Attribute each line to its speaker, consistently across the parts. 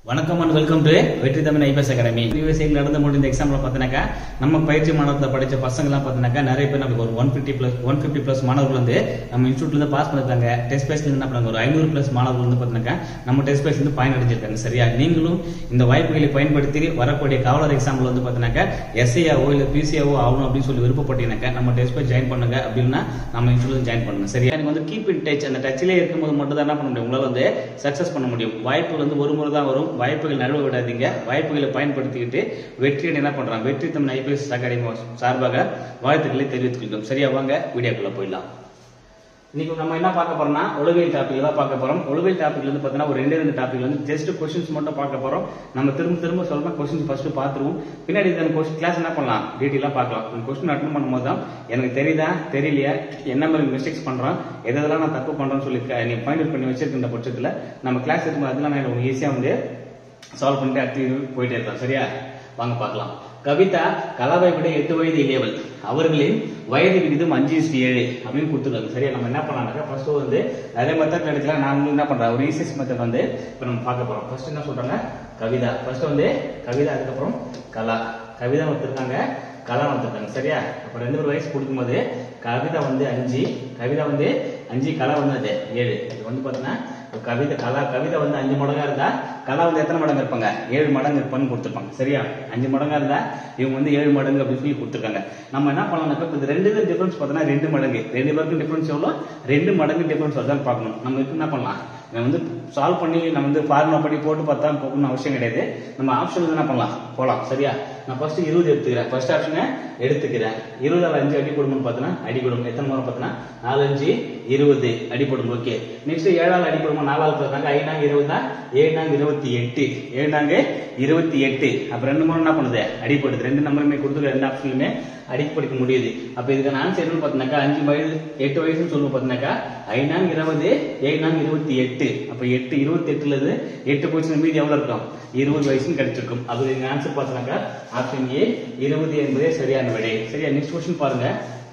Speaker 1: வணக்கம் and welcome to வெற்றி Tamil IPS academy USA நடந்து முடிந்த எக்ஸாம்ல பார்த்தீங்கன்னாக்கா நம்ம பயிற்சி மாணவத்தில் படிச்ச பசங்கலாம் பார்த்தீங்கன்னாக்கா நிறைய பேர் நமக்கு ஒரு one fifty plus one fifty plus மாணவர்கள் வந்து நம்ம இன்ஸ்டியூட்ல இருந்து பாஸ் பண்ணிருக்காங்க டெஸ்ட் பேஸ்ல என்ன பண்ணாங்க ஒரு ஐநூறு பிளஸ் மாணவர்கள் வந்து பார்த்தீங்கன்னாக்கா நம்ம டெஸ்ட் பேஸ் வந்து பயனடைஞ்சிருக்காங்க சரியா நீங்களும் இந்த வாய்ப்புகளை பயன்படுத்தி வரக்கூடிய காவலர் எக்ஸாம்ல வந்து பார்த்தீங்கன்னாக்கா எஸ்ஐயாவோ இல்ல பிசிஆவோ ஆகணும் அப்படின்னு சொல்லி விருப்பப்பட்டீங்கன்னாக்கா நம்ம டெஸ்ட் பேஸ் ஜாயின் பண்ணுங்க அப்படின்னா நம்ம இன்ஸ்டியூட்ல ஜாயின் பண்ணுங்க சரியா எனக்கு வந்து கீப் இன் டச் அந்த டச்சிலே இருக்கும்போது மட்டும் தான் என்ன பண்ண முடியும் உங்களால வந்து சக்சஸ் பண்ண முடியும் வாய்ப்புகள் வந்து ஒரு முறை தான் வரும் வாய்ப்புகள் நழுவ விடாதீங்க வாய்ப்புகளை பயன்படுத்திக்கிட்டு வெற்றியை என்ன பண்றாங்க வெற்றி தமிழ் ஐபிஎஸ் அகாடமி சார்பாக வாழ்த்துக்களை தெரிவித்துக் கொள்கிறோம் சரியா வாங்க வீடியோக்குள்ள போயிடலாம் இன்னைக்கு நம்ம என்ன பார்க்க போறோம்னா ஒழுவியல் டாபிக் தான் பார்க்க போறோம் ஒழுவியல் டாபிக்ல வந்து பார்த்தீங்கன்னா ஒரு ரெண்டே ரெண்டு டாபிக் வந்து ஜஸ்ட் கொஸ்டின்ஸ் மட்டும் பார்க்க போறோம் நம்ம திரும்ப திரும்ப சொல்றோம் கொஸ்டின்ஸ் ஃபர்ஸ்ட் பார்த்துருவோம் பின்னாடி இந்த கொஸ்டின் கிளாஸ் என்ன பண்ணலாம் டீட்டெயிலாக பார்க்கலாம் இந்த கொஸ்டின் அட்டன் பண்ணும்போது தான் எனக்கு தெரியுதா தெரியலையா என்ன மாதிரி மிஸ்டேக்ஸ் பண்றோம் எதெல்லாம் நான் தப்பு பண்றேன்னு சொல்லி க- நீ பாயிண்ட் பண்ணி வச்சிருக்கின்ற பட்சத்தில் நம்ம கிளாஸ் இருக்கும்போது அதெல்லாம் நான் உங்களுக்கு ஈஸியாக வந்து சால்வ் பண்ணிட்டு அடுத்து போயிட்டே இருக்கலாம் சரியா வாங்க பார்க்கலாம் கவிதா கலாவை விட எட்டு வயது இளையவள் அவர்களின் வயது விகிதம் அஞ்சு இஸ்டு ஏழு அப்படின்னு கொடுத்துருக்காங்க சரியா நம்ம என்ன பண்ணலாம்னாக்கா ஃபர்ஸ்ட் வந்து நிறைய மெத்தட் எடுக்கலாம் நான் வந்து என்ன பண்றேன் ஒரு ஈஸியஸ் மெத்தட் வந்து இப்போ நம்ம பார்க்க போறோம் ஃபர்ஸ்ட் என்ன சொல்றாங்க கவிதா ஃபர்ஸ்ட் வந்து கவிதா அதுக்கப்புறம் கலா கவிதா ஒருத்தருக்காங்க கலா ஒருத்தருக்காங்க சரியா அப்ப ரெண்டு பேர் வயசு கொடுக்கும்போது கவிதா வந்து அஞ்சு கவிதா வந்து அஞ்சு கலா வந்து அது ஏழு இது வந்து பாத்தீங்கன்னா இப்ப கவிதை கலா கவிதை வந்து அஞ்சு மடங்கா இருந்தா கலா வந்து எத்தனை மடங்கு இருப்பாங்க ஏழு மடங்கு இருப்பான்னு கொடுத்துருப்பாங்க சரியா அஞ்சு மடங்கா இருந்தா இவங்க வந்து ஏழு மடங்கு அப்படின்னு சொல்லி கொடுத்துருக்காங்க நம்ம என்ன பண்ணலாம்னாக்கா இப்ப இது ரெண்டு பேர் டிஃபரன்ஸ் பார்த்தோன்னா ரெண்டு மடங்கு ரெண்டு பேருக்கும் டிஃபரன்ஸ் எவ்வளோ ரெண்டு மடங்கு டிஃபரன்ஸ் வருதான்னு பார்க்கணும் நம்ம இதுக்கு என்ன பண்ணலாம் நம்ம வந்து சால்வ் பண்ணி நம்ம வந்து ஃபார்முலா பண்ணி போட்டு பார்த்தா போகணும்னு அவசியம் கிடையாது நம்ம ஆப்ஷன் வந்து என்ன பண்ணலாம் போலாம் சரியா நான் ஃபர்ஸ்ட் இருபது எடுத்துக்கிறேன் ஃபர்ஸ்ட் ஆப்ஷனை எடுத்துக்கிறேன் இருபதால் அஞ்சு அடி போடும்போது பார்த்தோன்னா அடி போடும் எத்தனை முறை பார்த்தோன்னா நாலு அஞ்சு இருபது அடி போடும் ஓகே நெக்ஸ்ட் ஏழால் அடி போடும்போது நாலாவது பார்த்தாங்க ஐநாங்க இருபதா ஏழாங்க இருபத்தி எட்டு ஏழாங்க இருபத்தி எட்டு அப்ப ரெண்டு முறை என்ன பண்ணுது அடிப்படுது ரெண்டு நம்பருமே கொடுத்துருக்க ரெண்டு ஆப்ஷன்லுமே அடிப்படிக்க முடியுது அப்ப இதுக்கான ஆன்சர் என்னன்னு பார்த்தீங்கன்னாக்கா அஞ்சு வயது எட்டு வயசுன்னு சொல்லுவோம் பார்த்தீங்கன்னாக்கா ஐநாங்க இருபது ஏழாங்க இருபத்தி எட்டு அப்ப எட்டு இருபத்தி எட்டுல இருந்து எட்டு போச்சு மீதி எவ்வளவு இருக்கும் இருபது வயசுன்னு கிடைச்சிருக்கும் அது எங்க ஆன்சர் பார்த்தீங்கன்னாக்கா ஆப்ஷன் ஏ இருபது என்பதே சரியான விடை சரியா நெக்ஸ்ட் கொஸ்டின் பாருங்க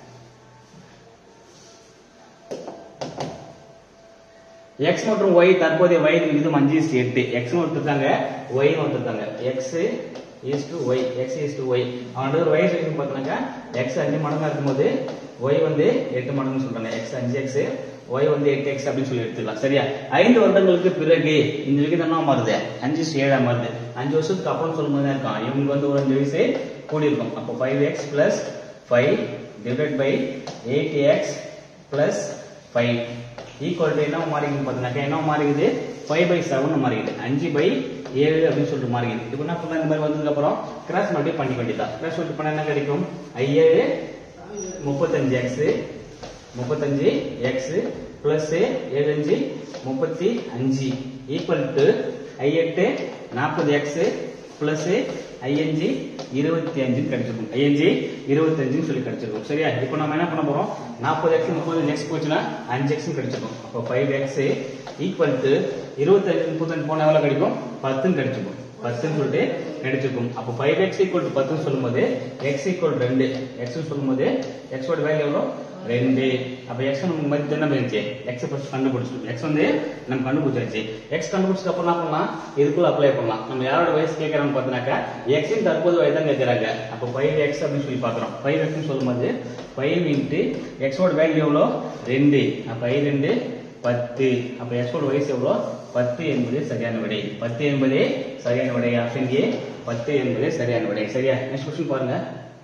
Speaker 1: எக்ஸ் மற்றும் ஒய் தற்போதைய வயது விகிதம் அஞ்சு இஸ்டு எட்டு எக்ஸ் ஒருத்தருக்காங்க ஒய் ஒருத்தருக்காங்க X is to Y X is to Y அவனோட ஒரு வயசு வரைக்கும் பார்த்தோன்னாக்கா எக்ஸ் அஞ்சு மடங்கா இருக்கும்போது ஒய் வந்து எட்டு மடங்குன்னு சொல்றாங்க எக்ஸ் அஞ்சு எக்ஸ் ஒய் வந்து எட்டு எக்ஸ் அப்படின்னு சொல்லி எடுத்துக்கலாம் சரியா ஐந்து வருடங்களுக்கு பிறகு இந்த விகிதம் என்ன மாறுது அஞ்சு இஸ்டு ஏழா மாறுது அஞ்சு வருஷத்துக்கு அப்புறம் சொல்லும்போது தான் இருக்கான் இவங்க வந்து ஒரு அஞ்சு வயசு கூடி இருக்கும் அப்போ five X plus five divide by eight X plus five equal to என்ன மாறிக்குது பார்த்தீங்கன்னாக்கா என்ன மாறிக்குது ஃபைவ் பை செவன் மாறிக்குது அஞ்சு பை ஏழு அப்படின்னு சொல்லிட்டு மாறிக்குது இப்போ என்ன பண்ணலாம் இந்த மாதிரி வந்ததுக்கு அப்புறம் கிராஸ் மல்டி பண்ணி வேண்டியதா கிராஸ் மல்டி பண்ண என்ன கிடைக்கும் ஐஏழு முப்பத்தஞ்சு எக்ஸ் முப்பத்தஞ்சு எக்ஸ் பிளஸ் ஏழு அஞ்சு முப்பத்தி அஞ்சு ஈக்குவல் டு ஐஎட்டு நாற்பது எக்ஸ் பிளஸ் ஐஎன்ஜி இருபத்தி அஞ்சுன்னு கிடைச்சிருக்கும் ஐஎன்ஜி இருபத்தஞ்சுன்னு சொல்லி கிடைச்சிருக்கும் சரியா இப்போ நம்ம என்ன பண்ண போறோம் நாற்பது எக்ஸ் முப்பது நெக்ஸ்ட் போச்சுன்னா அஞ்சு எக்ஸ் கிடைச்சிருக்கும் அப்போ ஃபைவ் எக்ஸ் ஈக்குவல் டு இருபத்தஞ்சு முப்பத்தஞ்சு போன எவ்வளவு கிடைக்கும் பத்துன்னு கிடைச்சிருக்கும் பத்துன்னு சொல்லிட்டு கிடைச்சிருக்கும் அப்போ ஃபைவ் எக்ஸ் ஈக்குவல் டு பத்துன்னு சொல்லும்போது எக்ஸ் ஈக்குவல் ரெண்டு எக்ஸ் சொல்லும்போது எக்ஸோட வேல்யூ எவ்வளோ ரெண்டு அப்ப எக்ஸ் நமக்கு மதிப்பு என்ன இருந்துச்சு எக்ஸ் ஃபர்ஸ்ட் கண்டுபிடிச்சிடும் எக்ஸ் வந்து நம்ம கண்டுபிடிச்சாச்சு எக்ஸ் கண்டுபிடிச்சதுக்கு அப்புறம் என்ன பண்ணலாம் இதுக்குள்ள அப்ளை பண்ணலாம் நம்ம யாரோட வயசு கேட்கறான்னு பார்த்தீங்கன்னாக்கா எக்ஸின் தற்போது வயது தான் கேட்கறாங்க அப்போ ஃபைவ் எக்ஸ் அப்படின்னு சொல்லி பார்க்குறோம் ஃபைவ் எக்ஸ்னு சொல்லும்போது ஃபைவ் இன்ட்டு எக்ஸோட வேல்யூ எவ்வளோ ரெண்டு அப்போ ஐ ரெண்டு பத்து அப்ப எக்ஸோட வயசு எவ்வளோ பத்து என்பது சரியான விடை பத்து என்பதே சரியான விடை ஆப்ஷன் ஏ பத்து என்பதே சரியான விடை சரியா நெக்ஸ்ட் கொஸ்டின் பாருங்க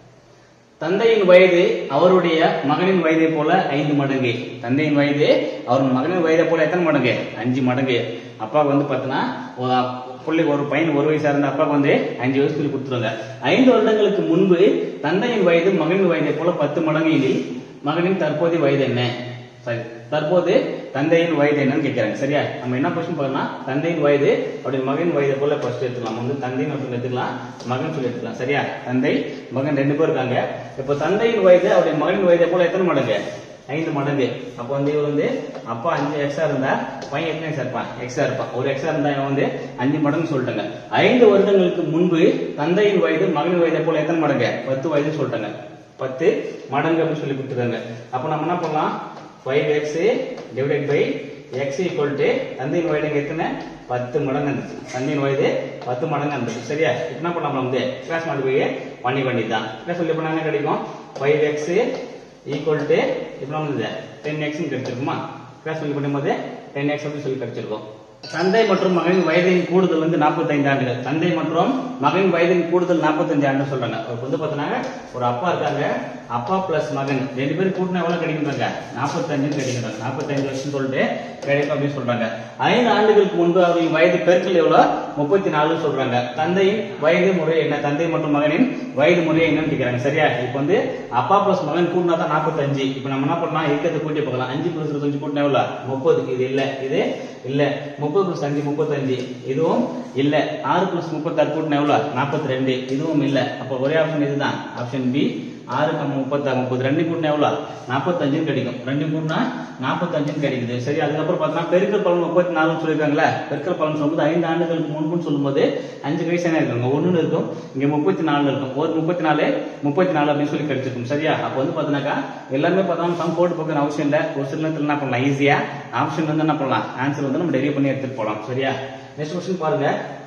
Speaker 1: தந்தையின் வயது அவருடைய மகனின் வயதை போல ஐந்து மடங்கு தந்தையின் வயது அவர் மகனின் வயதை போல எத்தனை மடங்கு அஞ்சு மடங்கு அப்பாவுக்கு வந்து பார்த்தீங்கன்னா ஒரு அப்- புள்ளி ஒரு பையன் ஒரு வயசா இருந்த அப்பாவுக்கு வந்து அஞ்சு வயசு சொல்லி கொடுத்துருவாங்க ஐந்து வருடங்களுக்கு முன்பு தந்தையின் வயது மகனின் வயதை போல பத்து மடங்கு எனில் மகனின் தற்போதைய வயது என்ன சரி தற்போது தந்தையின் வயது என்னன்னு கேட்கறாங்க சரியா நம்ம என்ன கொஸ்டின் பார்க்கலாம் தந்தையின் வயது அப்படி மகன் வயதை போல ஃபர்ஸ்ட் எடுத்துக்கலாம் நம்ம வந்து தந்தையின் அப்படின்னு எடுத்துக்கலாம் மகன் சொல்லி எடுத்துக்கலாம் சரியா தந்தை மகன் ரெண்டு பேர் இருக்காங்க இப்போ தந்தையின் வயது அவருடைய மகனின் வயதை போல எத்தனை மடங்கு ஐந்து மடங்கு அப்போ வந்து இவர் வந்து அப்பா அஞ்சு எக்ஸா இருந்தா பையன் எத்தனை எக்ஸா இருப்பான் எக்ஸா இருப்பான் ஒரு எக்ஸா இருந்தா இவன் வந்து அஞ்சு மடங்கு சொல்லிட்டாங்க ஐந்து வருடங்களுக்கு முன்பு தந்தையின் வயது மகனின் வயதை போல எத்தனை மடங்கு பத்து வயது சொல்லிட்டாங்க பத்து மடங்கு அப்படின்னு சொல்லி கொடுத்துருக்காங்க அப்போ நம்ம என்ன பண்ணலாம் five X divided by X equal to தந்தையின் வயது இங்க எத்தனை பத்து மடங்கு இருந்துச்சு தந்தையின் வயது பத்து மடங்கு இருந்துச்சு சரியா இப்ப என்ன பண்ணலாம் நம்ம வந்து கிளாஸ் மாடிஃபை பண்ணி வேண்டியதுதான் என்ன சொல்லி பண்ணா என்ன கிடைக்கும் ஃபைவ் எக்ஸ் ஈக்குவல் டு இப்போ நம்ம டென் எக்ஸ் கிடைச்சிருக்குமா கிளாஸ் சொல்லி பண்ணும்போது டென் எக்ஸ் அப்படின்னு சொல்லி கிடைச்சிருக்கும் தந்தை மற்றும் மகனின் வயதின் கூடுதல் வந்து 45 ஆண்டுகள் தந்தை மற்றும் மகனின் வயதின் கூடுதல் 45 ஆண்டு சொல்றாங்க இப்போ வந்து பார்த்தீங்கன்னா ஒரு அப்பா இருக்காங்க அப்பா பிளஸ் மகன் ரெண்டு பேரும் கூட்டினா எவ்வளவு கிடைக்குறாங்க 45 கிடைக்கிறாங்க 45 வருஷம் சொல்லிட்டு கிடைக்கும் அப்படின்னு சொல்றாங்க ஐந்து ஆண்டுகளுக்கு முன்பு அவரின் வயது பெருக்கல் எவ்வளவு முப்பத்தி நாலு சொல்றாங்க தந்தையின் வயது முறை என்ன தந்தை மற்றும் மகனின் வயது முறை என்னன்னு கேக்குறாங்க சரியா இப்போ வந்து அப்பா பிளஸ் மகன் கூட்டினா தான் 45 இப்போ நம்ம என்ன பண்ணலாம் இருக்கிறது கூட்டி பார்க்கலாம் அஞ்சு பிளஸ் இருபத்தஞ்சு கூட்டினா எவ்வளவு முப்பது இது இல்ல இது இல்ல முப்பது பிளஸ் அஞ்சு முப்பத்தஞ்சு இதுவும் இல்ல ஆறு பிளஸ் முப்பத்தாறு கூட்டினா எவ்வளவு நாற்பத்தி ரெண்டு இதுவும் இல்ல அப்ப ஒரே ஆப்ஷன் இதுதான் ஆப்ஷன் பி ஆறு கம்ம முப்பத்தாறு முப்பது ரெண்டு கூட்டினா எவ்வளவு நாற்பத்தஞ்சுன்னு கிடைக்கும் ரெண்டு கூட்டினா நாற்பத்தஞ்சுன்னு கிடைக்குது சரி அதுக்கப்புறம் பார்த்தோம்னா பெருக்கல் பலன் முப்பத்தி நாலுன்னு சொல்லியிருக்காங்களா பெருக்கல் பலன் சொல்லும்போது ஐந்து ஆண்டுகளுக்கு முன்புன்னு சொல்லும்போது அஞ்சு வயசு என்ன இருக்காங்க ஒண்ணுன்னு இருக்கும் இங்க முப்பத்தி நாலு இருக்கும் ஒரு முப்பத்தி நாலு முப்பத்தி நாலு அப்படின்னு சொல்லி கிடைச்சிருக்கும் சரியா அப்போ வந்து பார்த்தீங்கன்னாக்கா எல்லாருமே பார்த்தோம்னா சம் போட்டு பார்க்கணும் அவசியம் இல்லை ஒரு சில நேரத்தில் என்ன பண்ணலாம் ஈஸியா ஆப்ஷன் வந்து என்ன பண்ணலாம் ஆன்சர் வந்து நம்ம டெரிவ் பண்ணி எடுத்துட்டு போகலாம் சரியா நெக்ஸ்ட் கொஸ்டின் பாருங்க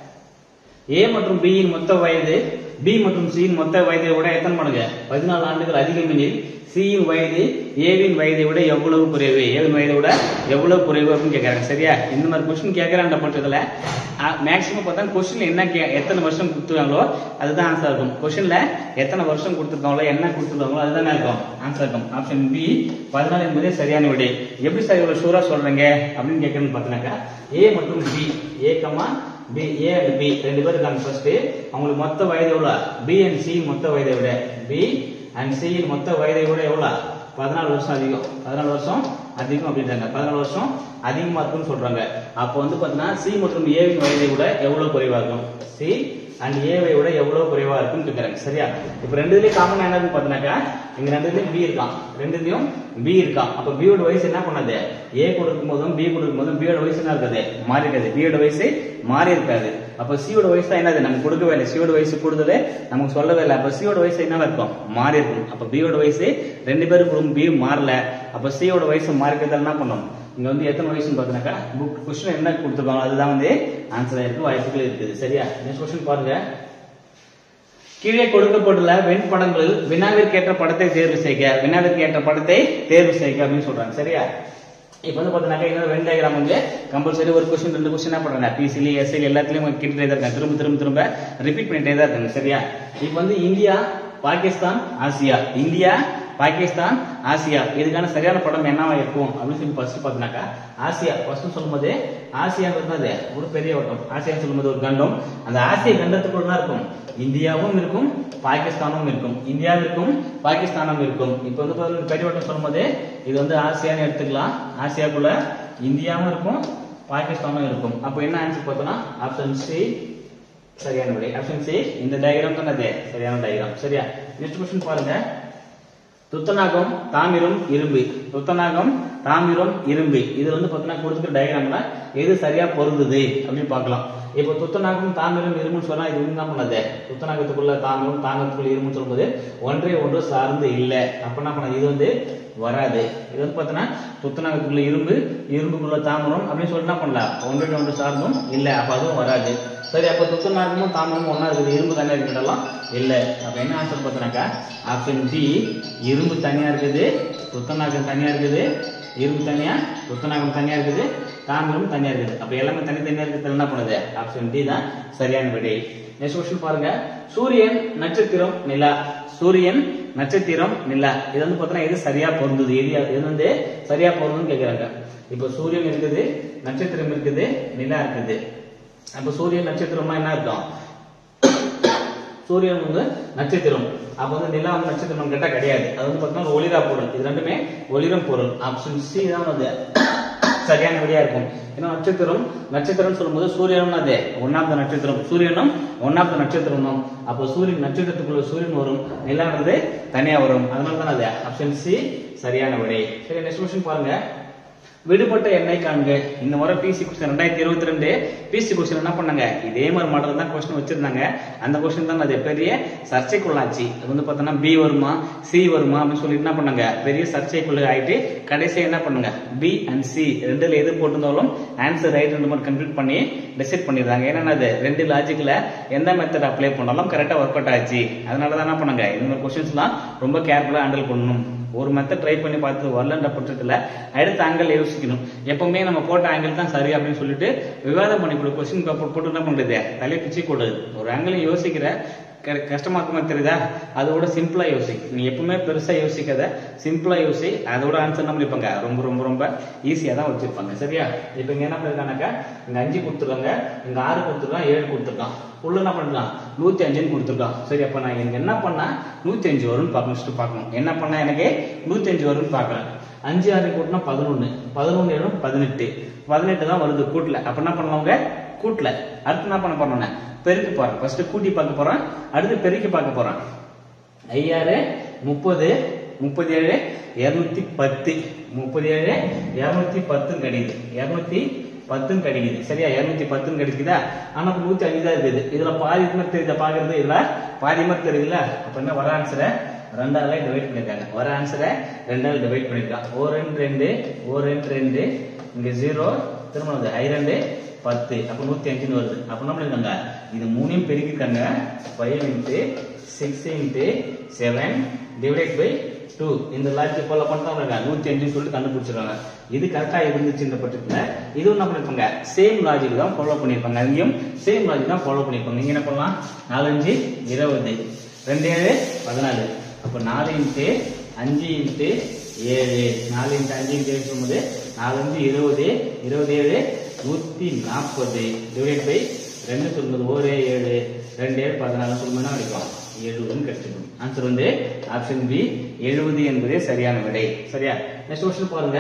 Speaker 1: ஏ மற்றும் B யின் மொத்த வயது B மற்றும் C யின் மொத்த வயதை விட எத்தனை மடங்கு பதினாலு ஆண்டுகள் அதிகம் எனில் C யின் வயது A வின் வயதை விட எவ்வளவு குறைவு A வின் வயதை விட எவ்வளவு குறைவு அப்படின்னு கேக்குறாங்க சரியா இந்த மாதிரி கொஸ்டின் கேட்கறாங்க பண்றதுல மேக்ஸிமம் பார்த்தா கொஸ்டின்ல என்ன கே எத்தனை வருஷம் கொடுத்துருக்காங்களோ அதுதான் ஆன்சர் இருக்கும் கொஸ்டின்ல எத்தனை வருஷம் கொடுத்துருக்காங்களோ என்ன கொடுத்துருக்காங்களோ அதுதான் இருக்கும் ஆன்சர் இருக்கும் ஆப்ஷன் பி பதினாலு என்பதே சரியான விடை எப்படி சார் இவ்வளவு ஷூரா சொல்றீங்க அப்படின்னு கேட்கணும்னு பார்த்தீங்கன்னாக்கா ஏ மற்றும் B A comma B A and B ரெண்டு பேர் இருக்காங்க ஃபர்ஸ்ட் அவங்களுக்கு மொத்த வயது எவ்வளவு பி அண்ட் சி மொத்த வயதை விட பி அண்ட் சி மொத்த வயதை விட எவ்வளவு பதினாலு வருஷம் அதிகம் பதினாலு வருஷம் அதிகம் அப்படின்றாங்க பதினாலு வருஷம் அதிகமா இருக்குன்னு சொல்றாங்க அப்போ வந்து பாத்தீங்கன்னா சி மற்றும் ஏவின் வயதை விட எவ்வளவு குறைவா இருக்கும் சி அண்ட் ஏவை விட எவ்வளவு குறைவா இருக்குன்னு கேக்குறாங்க சரியா இப்போ ரெண்டு இதுலயும் காமன் என்னன்னு பாத்தீங்கன்னாக்கா இங்க ரெண்டு இதுலயும் பி இருக்கான் ரெண்டு இதுலயும் பி இருக்கான் அப்ப B யோட வயசு என்ன பண்ணாது ஏ கொடுக்கும் போதும் பி கொடுக்கும் போதும் B யோட வயசு என்ன இருக்காது மாறி இருக்காது B யோட வயசு மாறி இருக்காது அப்ப C யோட வயசு தான் என்னது நமக்கு கொடுக்கவே இல்லை C யோட வயசு கூடுதல் நமக்கு சொல்லவே இல்லை அப்ப C யோட வயசு என்ன இருக்கும் மாறி இருக்கும் அப்ப B யோட வயசு ரெண்டு பேரும் கொடுக்கும் B மாறல அப்ப C யோட வயசு மாறி இருக்கிறதால என்ன பண்ணும் இங்க வந்து எத்தனை வயசுன்னு பாத்தீங்கன்னாக்கா புக் கொஸ்டின் என்ன கொடுத்துருக்காங்க அதுதான் வந்து ஆன்சர் இருக்கு வாய்ப்புகள் இருக்குது சரியா நெக்ஸ்ட் கொஸ்டின் பாருங்க கீழே கொடுக்கப்பட்டுள்ள வெண்படங்களில் வினாவிற்கேற்ற படத்தை தேர்வு செய்க வினாவிற்கேற்ற படத்தை தேர்வு செய்க அப்படின்னு சொல்றாங்க சரியா இப்போ வந்து பார்த்தீங்கன்னா இன்னொரு வென் டயக்ராம் வந்து கம்பல்சரி ஒரு கொஸ்டின் ரெண்டு கொஸ்டின் என்ன பண்றாங்க பிசிலி எஸ்ஐ எல்லாத்துலயும் கிட்டே தான் இருக்காங்க திரும்ப திரும்ப திரும்ப ரிப்பீட் பண்ணிட்டே தான் இருக்காங்க சரியா இப்போ வந்து India Pakistan Asia India Pakistan Asia இதுக்கான சரியான படம் என்னவா இருக்கும் அப்படின்னு சொல்லி ஃபர்ஸ்ட் பார்த்தீங்கன்னாக்கா ஆசியா ஃபர்ஸ்ட் சொல்லும்போது ஆசியாங்கிறது ஒரு பெரிய வட்டம் ஆசியா சொல்லும்போது ஒரு கண்டம் அந்த ஆசிய கண்டத்துக்குள்ள என்ன இருக்கும் இந்தியாவும் இருக்கும் பாகிஸ்தானும் இருக்கும் இந்தியாவிற்கும் பாகிஸ்தானும் இருக்கும் இப்போ வந்து பாத்தீங்கன்னா பெரிய வட்டம் சொல்லும்போது இது வந்து ஆசியான்னு எடுத்துக்கலாம் ஆசியாக்குள்ள இந்தியாவும் இருக்கும் பாகிஸ்தானும் இருக்கும் அப்போ என்ன ஆன்சர் பார்த்தோம்னா ஆப்ஷன் சி சரியான விடை ஆப்ஷன் சி இந்த டயக்ராம் தான் அது சரியான டயக்ராம் சரியா நெக்ஸ்ட் கொஸ்டின் பாருங்க துத்தநாகம் தாமிரம் இரும்பு துத்தநாகம் தாமிரம் இரும்பு இது வந்து பாத்தீங்கன்னா கொடுத்துருக்க டயக்ராம்ல எது சரியா பொருந்துது அப்படின்னு பார்க்கலாம் இப்போ துத்தநாகம் தாமிரம் இரும்புன்னு சொன்னா இது என்ன பண்ணாது துத்தநாகத்துக்குள்ள தாமிரம் தாமிரத்துக்குள்ள இரும்புன்னு சொல்லும்போது ஒன்றே ஒன்று சார்ந்து இல்லை அப்ப என்ன பண்ணாது இது வந்து வராது இது வந்து பாத்தீங்கன்னா துத்தநாகத்துக்குள்ள இரும்பு இரும்புக்குள்ள தாமிரம் அப்படின்னு சொல்லி என்ன பண்ணலாம் ஒன்றே ஒன்று சார்ந்தும் இல்லை அப்ப அதுவும் வராது சரி அப்ப துத்தநாகமும் தாமிரமும் ஒன்னா இருக்குது இரும்பு தனியா இருக்கிறதெல்லாம் இல்ல அப்ப என்ன ஆன்சர் பார்த்தோம்னாக்கா ஆப்ஷன் டி இரும்பு தனியா இருக்குது துத்தநாகம் தனியா இருக்குது இரும்பு தனியா துத்தநாகம் தனியா இருக்குது தாமிரம் தனியா இருக்குது அப்ப எல்லாமே தனித்தனியா இருக்கிறது என்ன பண்ணுது ஆப்ஷன் டி தான் சரியான விடை நெக்ஸ்ட் கொஸ்டின் பாருங்க சூரியன் நட்சத்திரம் நிலா சூரியன் நட்சத்திரம் நிலா இது வந்து பார்த்தீங்கன்னா எது சரியா பொருந்தது எது இது வந்து சரியா பொருந்துன்னு கேக்குறாங்க இப்போ சூரியன் இருக்குது நட்சத்திரம் இருக்குது நிலா இருக்குது அப்ப சூரியன் நட்சத்திரம்னா என்ன அர்த்தம் சூரியன் வந்து நட்சத்திரம் அப்ப வந்து நிலா வந்து நட்சத்திரம் கேட்டா கிடையாது அது வந்து பாத்தீங்கன்னா ஒளிரா பொருள் இது ரெண்டுமே ஒளிரும் பொருள் ஆப்ஷன் சி தான் வந்து சரியான விடையா இருக்கும் ஏன்னா நட்சத்திரம் நட்சத்திரம் சொல்லும்போது சூரியனும் அது ஒன் ஆஃப் த நட்சத்திரம் சூரியனும் ஒன் ஆஃப் த நட்சத்திரம் தான் அப்போ சூரியன் நட்சத்திரத்துக்குள்ள சூரியன் வரும் நிலானது தனியா வரும் அதனால தான் அது ஆப்ஷன் சி சரியான விடை சரி நெக்ஸ்ட் கொஸ்டின் பாருங்க விடுபட்ட எண்ணெய் காண்க இந்த முறை பிசி கொஸ்டின் ரெண்டாயிரத்தி இருபத்தி ரெண்டு பிசி கொஸ்டின் என்ன பண்ணாங்க இதே மாதிரி மாடல் தான் கொஸ்டின் வச்சிருந்தாங்க அந்த கொஸ்டின் தான் அது பெரிய சர்ச்சைக்குள்ளாச்சு அது வந்து பார்த்தோன்னா பி வருமா சி வருமா அப்படின்னு சொல்லி என்ன பண்ணாங்க பெரிய சர்ச்சைக்குள்ள ஆயிட்டு கடைசியா என்ன பண்ணுங்க பி அண்ட் சி ரெண்டுல எது போட்டிருந்தாலும் ஆன்சர் ரைட் ரெண்டு மாதிரி கம்ப்ளீட் பண்ணி டிசைட் பண்ணிடுறாங்க ஏன்னா அது ரெண்டு லாஜிக்ல எந்த மெத்தட் அப்ளை பண்ணாலும் கரெக்டா ஒர்க் அவுட் ஆச்சு அதனால தான் என்ன பண்ணுங்க இந்த மாதிரி கொஸ்டின்ஸ்லாம் ரொம்ப கேர்ஃபுல்லா ஹேண்டில் பண்ணணும் ஒரு மெத்தட் ட்ரை பண்ணி பார்த்து வரலன்ற பட்சத்தில் அடுத்த ஆங்கிள் யோசிக்கணும் எப்பவுமே நம்ம போட்ட ஆங்கிள் தான் சரி அப்படின்னு சொல்லிட்டு விவாதம் பண்ணி கொடு கொஸ்டின் பேப்பர் போட்டு என்ன பண்றது தலையை பிச்சு கூடாது ஒரு ஆங்கிள் யோசிக்கிற க- கஷ்டமா இருக்குமா தெரியுதா அதோட சிம்பிளா யோசி நீ எப்பவுமே பெருசா யோசிக்காத சிம்பிளா யோசி அதோட ஆன்சர் நம்ம இருப்பாங்க ரொம்ப ரொம்ப ரொம்ப ஈஸியா தான் வச்சிருப்பாங்க சரியா இப்போ இங்க என்ன பண்ணிருக்கானாக்கா இங்க அஞ்சு கொடுத்துருக்காங்க இங்க ஆறு கொடுத்துருக்கான் ஏழு கொடுத்துருக்கான் உள்ள என்ன பண்ணலாம் நூத்தி அஞ்சுன்னு கொடுத்துருக்கான் சரி அப்ப நான் எனக்கு என்ன பண்ணா நூத்தி அஞ்சு வரும்னு பார்க்கணும் first பார்க்கணும் என்ன பண்ணா எனக்கு நூத்தி அஞ்சு வரும்னு பார்க்கலாம் அஞ்சு ஆறு கூட்டினா பதினொன்னு பதினொன்னு ஏழும் பதினெட்டு பதினெட்டு தான் வருது கூட்டல அப்ப என்ன பண்ணுவாங்க கூட்டல அடுத்து என்ன பண்ண போறோம் பெருக்கி போறேன் ஃபர்ஸ்ட் கூட்டி பார்க்க போறேன் அடுத்து பெருக்கி பார்க்க போறேன் ஐயாறு முப்பது முப்பது ஏழு இருநூத்தி பத்து முப்பது ஏழு இருநூத்தி பத்துன்னு கிடைக்குது இருநூத்தி பத்துன்னு கிடைக்குது சரியா இருநூத்தி பத்துன்னு கிடைக்குதா ஆனா இப்ப நூத்தி அஞ்சு தான் இருக்குது இதுல பாதி மாதிரி தெரியுதா பாக்குறது இதுல பாதி மாதிரி தெரியுதுல அப்ப என்ன வர ஆன்சரை ரெண்டால டிவைட் பண்ணிருக்காங்க வர ஆன்சரை ரெண்டால டிவைட் பண்ணிருக்காங்க ஓ ரெண்டு ரெண்டு ஓ ரெண்டு ரெண்டு இங்க ஜீரோ திரும்ப வந்து ஐ ரெண்டு பத்து அப்ப நூத்தி அஞ்சுன்னு வருது அப்ப என்ன பண்ணிருக்காங்க இது மூணையும் பெருக்கிருக்காங்க five into six into seven divide by two இந்த லாஜிக் ஃபாலோ பண்ணிட்டாங்க நூத்தி அஞ்சுன்னு சொல்லிட்டு கண்டுபிடிச்சிருக்காங்க இது கரெக்டா இருந்துச்சுன்ற பட்சத்துல இதுவும் என்ன பண்ணிருப்பாங்க சேம் லாஜிக் தான் ஃபாலோ பண்ணிருப்பாங்க அங்கேயும் சேம் லாஜிக் தான் ஃபாலோ பண்ணிருப்பாங்க நீங்க என்ன பண்ணலாம் நாலஞ்சு இருபது ரெண்டு ஏழு பதினாலு அப்ப நாலு இன்ட்டு அஞ்சு இன்ட்டு ஏழு நாலு இன்ட்டு அஞ்சு இன்ட்டு ஏழு சொல்லும்போது நாலஞ்சு இருபது இருபது ஏழு நூத்தி நாற்பது டிவைட் பை ரெண்டு சொல்லும்போது ஒரு ஏழு ரெண்டு ஏழு பதினாலு சொல்லும்போது என்ன கிடைக்கும் எழுபதுன்னு கிடைச்சிடும் ஆன்சர் வந்து ஆப்ஷன் பி எழுபது என்பதே சரியான விடை சரியா நெக்ஸ்ட் கொஸ்டின் பாருங்க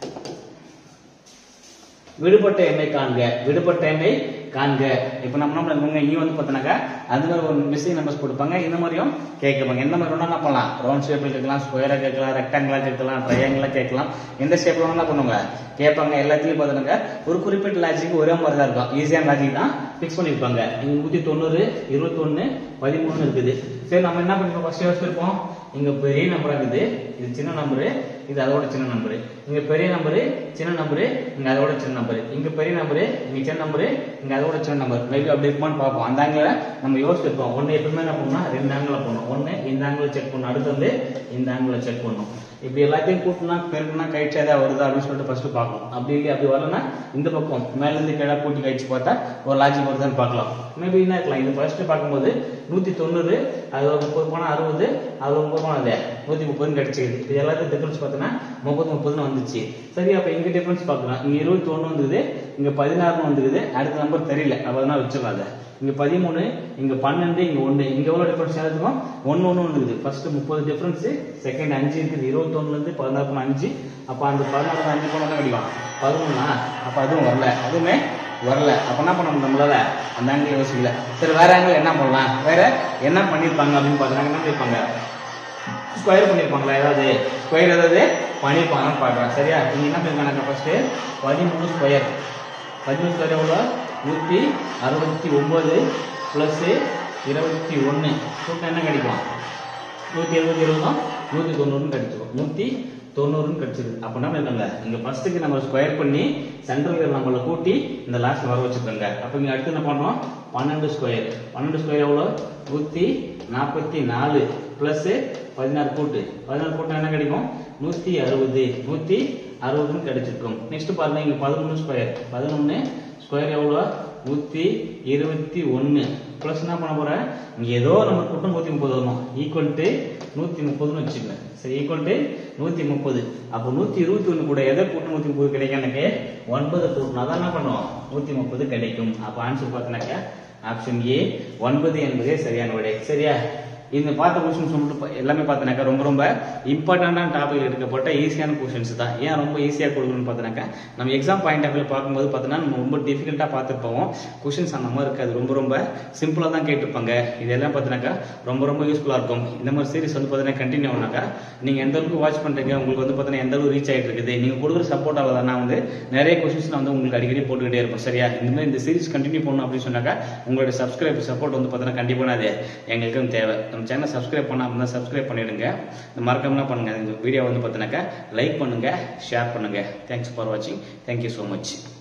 Speaker 1: விடுபட்ட எண்ணை காண்க விடுபட்ட எண்ணை காண்க இப்ப நம்ம என்ன பண்ணுங்க இங்க வந்து பார்த்தோன்னாக்கா அது மாதிரி ஒரு மிஸ்ஸிங் நம்பர்ஸ் கொடுப்பாங்க இந்த மாதிரியும் கேட்கப்பாங்க எந்த மாதிரி வேணா என்ன பண்ணலாம் ரவுண்ட் ஷேப்ல கேட்கலாம் ஸ்கொயரா கேட்கலாம் ரெக்டாங்கிளா கேட்கலாம் ட்ரையாங்கிளா கேட்கலாம் எந்த ஷேப்ல வேணா என்ன பண்ணுவாங்க கேட்பாங்க எல்லாத்துலயும் பார்த்தோன்னாக்கா ஒரு குறிப்பிட்ட லாஜிக் ஒரே மாதிரி தான் இருக்கும் ஈஸியான லாஜிக் தான் ஃபிக்ஸ் பண்ணிருப்பாங்க இங்க நூத்தி தொண்ணூறு இருபத்தொன்னு பதிமூணு இருக்குது சரி நம்ம என்ன பண்ணிருக்கோம் ஃபர்ஸ்ட் யோசிச்சிருப்போம் இங்க பெரிய நம்பர் இருக்குது இது சின்ன நம்பரு இது அதோட சின்ன நம்பரு இங்க பெரிய நம்பரு சின்ன நம்பரு இங்க அதோட சின்ன நம்பரு இங்க பெரிய நம்பரு இங்க சின்ன நம்பரு இங்க அதோட சின்ன நம்பர் மேபி அப்படி இருக்குமான்னு பார்ப்போம் அந்த ஆங்கில நம்ம யோசிச்சிருப்போம் ஒன்னு எப்பவுமே என்ன பண்ணணும் ரெண்டு ஆங்கில போடணும் ஒன்னு இந்த ஆங்கில செக் பண்ணணும் அடுத்து வந்து இந்த ஆங்கில செக் பண்ணணும் இப்படி எல்லாத்தையும் கூட்டினா பெருக்குனா கழிச்சு ஏதாவது வருதா அப்படின்னு சொல்லிட்டு ஃபர்ஸ்ட் பார்க்கணும் அப்படி இல்லை அப்படி வரலன்னா இந்த பக்கம் மேல இருந்து கீழே கூட்டி கழிச்சு பார்த்தா ஒரு லாஜிக் வருதான்னு பார்க்கலாம் மேபி என்ன இருக்கலாம் இது ஃபர்ஸ்ட் பார்க்கும்போது நூத்தி தொண்ணூறு அது ஒரு முப்பது போனா அறுபது அது ஒரு முப்பது போனா அது நூத்தி முப்பதுன்னு கிடைச்சிது இது எல்லாத்தையும் டிஃபரன்ஸ் பார்த்தோன்னா முப்பது முப்பதுன்னு வந்துச்சு சரி அப்ப இங்க டிஃபரன்ஸ் பார்க்கலாம் இங்க இருபத்தி ஒண்ணு வந்துருது இங்க பதினாறுன்னு வந்துருது அடுத்த நம்பர் தெரியல அப்ப அதனால வச்சிடலாம் அதை இங்க பதிமூணு இங்க பன்னெண்டு இங்க ஒண்ணு இங்க எவ்வளவு டிஃபரன்ஸ் இருக்கும் ஒன்னு ஒண்ணு இருக்குது ஃபர்ஸ்ட் முப்பது டிஃபரன்ஸ் செகண்ட் அஞ்சு இருக்குது இருபத்தொன்னுல இருந்து பதினாறு போன அஞ்சு அப்ப அந்த பதினாறு அஞ்சு போனா தான் கிடைக்கும் பதினொன்னா அப்ப அதுவும் வரல அதுவுமே வரல அப்ப என்ன பண்ணணும் நம்மளால அந்த ஆங்கிள் யோசிக்கல சரி வேற ஆங்கிள் என்ன பண்ணலாம் வேற என்ன பண்ணிருப்பாங்க அப்படின்னு பாக்குறாங்க என்ன பண்ணிருப்பாங்க ஸ்கொயர் பண்ணிருப்பாங்களா ஏதாவது ஸ்கொயர் ஏதாவது பண்ணிருப்பாங்கன்னு பாக்குறேன் சரியா நீங்க என்ன பண்ணிருக்காங்க ஃபர்ஸ்ட் பதிமூணு ஸ்கொயர் பதிமூணு ஸ்கொயர் எவ்வளோ நூற்றி அறுபத்தி ஒன்பது ப்ளஸ் இருபத்தி ஒன்று கூட்டம் என்ன கிடைக்கும் நூற்றி எழுபத்தி இருபதும் நூற்றி தொண்ணூறுன்னு கிடைச்சிடும் நூற்றி தொண்ணூறுன்னு கிடைச்சிருக்கு அப்போ என்ன பண்ணிருக்காங்க இங்க ஃபர்ஸ்ட்டுக்கு நம்ம ஸ்கொயர் பண்ணி சென்ட்ரல் நம்மளை கூட்டி இந்த லாஸ்ட் வர வச்சிருக்காங்க அப்போ இங்க அடுத்து என்ன பண்ணோம் பன்னெண்டு ஸ்கொயர் பன்னெண்டு ஸ்கொயர் எவ்வளோ நூற்றி நாற்பத்தி நாலு ப்ளஸ் பதினாறு கூட்டு பதினாறு கூட்டம் என்ன கிடைக்கும் நூற்றி அறுபது நூற்றி அறுபதுன்னு கிடைச்சிருக்கும் நெக்ஸ்ட் பாருங்க இங்க பதினொன்று ஸ்கொயர் பதினொன்று ஸ்கொயர் எவ்வளோ நூற்றி இருபத்தி ஒன்று ப்ளஸ் என்ன பண்ண போறேன் இங்க ஏதோ நம்ம கூட்டம் நூற்றி முப்பது வரணும் ஈக்குவல் டு நூற்றி முப்பதுன்னு வச்சுக்கோங்க சரி ஈக்குவல் டு நூற்றி முப்பது அப்போ நூற்றி இருபத்தி ஒன்று கூட எதை கூட்டம் நூற்றி முப்பது கிடைக்கும் எனக்கு ஒன்பது கூட்டினா தான் என்ன பண்ணுவோம் நூற்றி முப்பது கிடைக்கும் அப்போ ஆன்சர் பார்த்தீங்கன்னாக்கா ஆப்ஷன் ஏ ஒன்பது என்பதே சரியான விடை சரியா இந்த பார்த்த கொஸ்டின்ஸ் மட்டும் எல்லாமே பார்த்தீங்கன்னாக்கா ரொம்ப ரொம்ப இம்பார்ட்டண்டான டாபிக் எடுக்கப்பட்ட ஈஸியான கொஸ்டின்ஸ் தான் ஏன் ரொம்ப ஈஸியாக கொடுக்கணும்னு பார்த்தீங்கன்னாக்கா நம்ம எக்ஸாம் பாயிண்ட் ஆஃப் வியூ பார்க்கும்போது பார்த்தீங்கன்னா நம்ம ரொம்ப டிஃபிகல்ட்டாக பார்த்துருப்போம் கொஸ்டின்ஸ் அந்த மாதிரி இருக்காது ரொம்ப ரொம்ப சிம்பிளாக தான் கேட்டிருப்பாங்க இதெல்லாம் பார்த்தீங்கன்னாக்கா ரொம்ப ரொம்ப யூஸ்ஃபுல்லாக இருக்கும் இந்த மாதிரி சீரிஸ் வந்து பார்த்தீங்கன்னா கண்டினியூ ஆனாக்கா நீங்கள் எந்த அளவுக்கு வாட்ச் பண்ணுறீங்க உங்களுக்கு வந்து பார்த்தீங்கன்னா எந்த அளவுக்கு ரீச் ஆகிட்டு இருக்குது நீங்கள் கொடுக்குற சப்போர்ட்டால் தான் நான் வந்து நிறைய கொஸ்டின்ஸ் நான் வந்து உங்களுக்கு அடிக்கடி போட்டுக்கிட்டே இருப்பேன் சரியா இந்த மாதிரி இந்த சீரிஸ் கண்டினியூ பண்ணணும் அப்படின்னு சொன்னாக்கா உங்களுடைய சப்ஸ்கிரைப் சப்போர்ட் வந்து பார்த்தீங்கன்னா கண்டிப்பாக அது எங்களுக்கும் தேவை நம்ம சேனல் சப்ஸ்கிரைப் பண்ணால் அப்படின்னா சப்ஸ்கிரைப் பண்ணிடுங்க இந்த மறக்காம பண்ணுங்க இந்த வீடியோ வந்து பார்த்தீங்கன்னாக்கா லைக் பண்ணுங்க ஷேர் பண்ணுங்க தேங்க்ஸ் ஃபார் வாட்சிங் தேங்க்யூ ஸோ மச்